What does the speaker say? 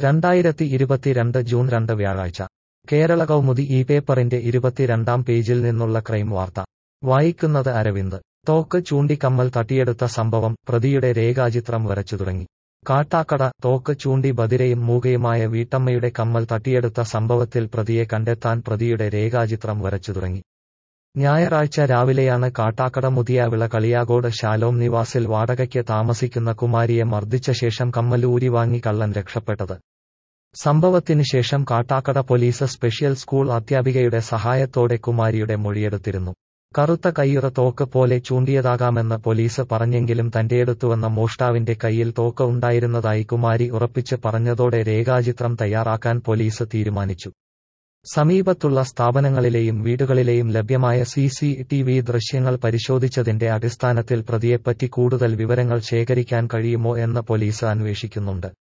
രണ്ടായിരത്തി ഇരുപത്തിരണ്ട് ജൂൺ രണ്ട് വ്യാഴാഴ്ച കേരള കൗമുദി ഈ പേപ്പറിന്റെ ഇരുപത്തിരണ്ടാം പേജിൽ നിന്നുള്ള ക്രൈം വാർത്ത വായിക്കുന്നത് അരവിന്ദ് തോക്ക് ചൂണ്ടി കമ്മൽ തട്ടിയെടുത്ത സംഭവം പ്രതിയുടെ രേഖാചിത്രം വരച്ചു തുടങ്ങി കാട്ടാക്കട തോക്ക് ചൂണ്ടി ബദിരയും മൂകയുമായ വീട്ടമ്മയുടെ കമ്മൽ തട്ടിയെടുത്ത സംഭവത്തിൽ പ്രതിയെ കണ്ടെത്താൻ പ്രതിയുടെ രേഖാചിത്രം വരച്ചു തുടങ്ങി ഞായറാഴ്ച രാവിലെയാണ് കാട്ടാക്കട മുതിയാവിള കളിയാകോട് ശാലോം നിവാസിൽ വാടകയ്ക്ക് താമസിക്കുന്ന കുമാരിയെ മർദ്ദിച്ച ശേഷം കമ്മൽ ഊരി വാങ്ങി കള്ളൻ രക്ഷപ്പെട്ടത് സംഭവത്തിന് ശേഷം കാട്ടാക്കട പോലീസ് സ്പെഷ്യൽ സ്കൂൾ അധ്യാപികയുടെ സഹായത്തോടെ കുമാരിയുടെ മൊഴിയെടുത്തിരുന്നു കറുത്ത കയ്യുറ തോക്ക് പോലെ ചൂണ്ടിയതാകാമെന്ന് പോലീസ് പറഞ്ഞെങ്കിലും തന്റെയെടുത്തുവന്ന മോഷ്ടാവിന്റെ കയ്യിൽ തോക്ക് ഉണ്ടായിരുന്നതായി കുമാരി ഉറപ്പിച്ച് പറഞ്ഞതോടെ രേഖാചിത്രം തയ്യാറാക്കാൻ പോലീസ് തീരുമാനിച്ചു സമീപത്തുള്ള സ്ഥാപനങ്ങളിലെയും വീടുകളിലെയും ലഭ്യമായ സി സി ടി വി ദൃശ്യങ്ങൾ പരിശോധിച്ചതിന്റെ അടിസ്ഥാനത്തിൽ പ്രതിയെപ്പറ്റി കൂടുതൽ വിവരങ്ങൾ ശേഖരിക്കാൻ കഴിയുമോ എന്ന് പോലീസ് അന്വേഷിക്കുന്നുണ്ട്